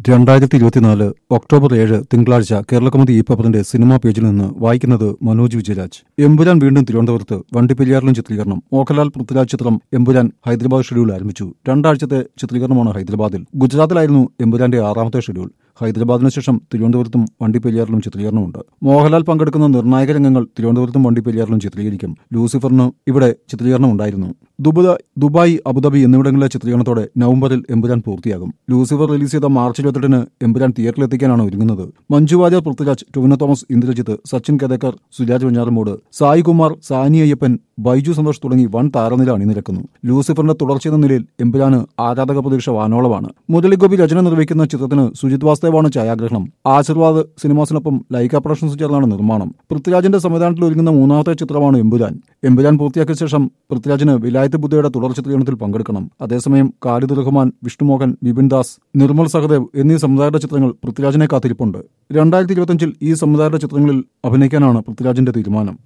രണ്ടായിരത്തി ഇരുപത്തിനാല് ഒക്ടോബർ ഏഴ് തിങ്കളാഴ്ച കേരളകൗമുദി ഈ പേപ്പറിന്റെ സിനിമാ പേജിൽ നിന്ന് വായിക്കുന്നത് മനോജ് വിജയരാജ് എമ്പുരാൻ വീണ്ടും തിരുവനന്തപുരത്ത് വണ്ടിപ്പെരിയാറിലും ചിത്രീകരണം മോഹൻലാൽ പൃഥ്വിരാജ് ചിത്രം എമ്പുരാൻ ഹൈദരാബാദ് ഷെഡ്യൂൾ ആരംഭിച്ചു രണ്ടാഴ്ചത്തെ ചിത്രീകരണമാണ് ഹൈദരാബാദിൽ ഗുജറാത്തിലായിരുന്നു എമ്പുരാന്റെ ആറാമത്തെ ഷെഡ്യൂൾ ഹൈദരാബാദിന് ശേഷം തിരുവനന്തപുരത്തും വണ്ടിപ്പെരിയാറിലും ചിത്രീകരണമുണ്ട് മോഹൻലാൽ പങ്കെടുക്കുന്ന നിർണായക രംഗങ്ങൾ തിരുവനന്തപുരത്തും വണ്ടിപ്പെരിയാറിലും ചിത്രീകരിക്കും ലൂസിഫറിന് ഇവിടെ ചിത്രീകരണം ഉണ്ടായിരുന്നു ദുബായ് ദുബായ് അബുദാബി എന്നിവിടങ്ങളിലെ ചിത്രീകരണത്തോടെ നവംബറിൽ എമ്പുരാൻ പൂർത്തിയാകും ലൂസിഫർ റിലീസ് ചെയ്ത മാർച്ച് ഇരുപത്തെട്ടിന് എമ്പുരാൻ തിയേറ്ററിലെത്തിക്കാനാണ് ഒരുങ്ങുന്നത് മഞ്ജു വാര്യർ പൃഥ്വിരാജ് ടൊവിനോ തോമസ് ഇന്ദ്രജിത്ത് സച്ചിൻ കദേക്കർ സുരാജ് വെഞ്ഞാറമൂട് സായി കുമാർ സാനി അയ്യപ്പൻ ബൈജു സന്തോഷ് തുടങ്ങി വൻ താരനില അണിനിരക്കുന്നു ലൂസിഫറിന്റെ തുടർച്ചയെന്ന നിലയിൽ എമ്പുരാന് ആരാധക പ്രതീക്ഷ വാനോളമാണ് മുരളിഗോപി രചന നിർവഹിക്കുന്ന ചിത്രത്തിന് സുജിത് വാസ്തവാണ് ഛായാഗ്രഹണം ആശീർവാദ് സിനിമാസിനൊപ്പം ലൈക്ക പ്രൊഡക്ഷൻസ് ചേർന്നാണ് നിർമ്മാണം പൃഥ്വിരാജിന്റെ സംവിധാനത്തിൽ ഒരുങ്ങുന്ന മൂന്നാമത്തെ ചിത്രമാണ് എമ്പുരാൻ എമ്പുരാൻ പൂർത്തിയാക്കിയ ശേഷം പൃഥ്വിരാജിന് വിലായത്ത് ബുദ്ധയുടെ തുടർ ചിത്രീകരണത്തിൽ പങ്കെടുക്കണം അതേസമയം ഖാലിദ് റഹ്മാൻ വിഷ്ണുമോഹൻ ബിപിൻ ദാസ് നിർമ്മൽ സഹദേവ് എന്നീ സംവിധായകരുടെ ചിത്രങ്ങൾ പൃഥ്വിരാജിനെ കാത്തിരിപ്പുണ്ട് രണ്ടായിരത്തി ഇരുപത്തിയഞ്ചിൽ ഈ സംവിധായകരുടെ ചിത്രങ്ങളിൽ അഭിനയിക്കാനാണ് പൃഥ്വിരാജിന്റെ തീരുമാനം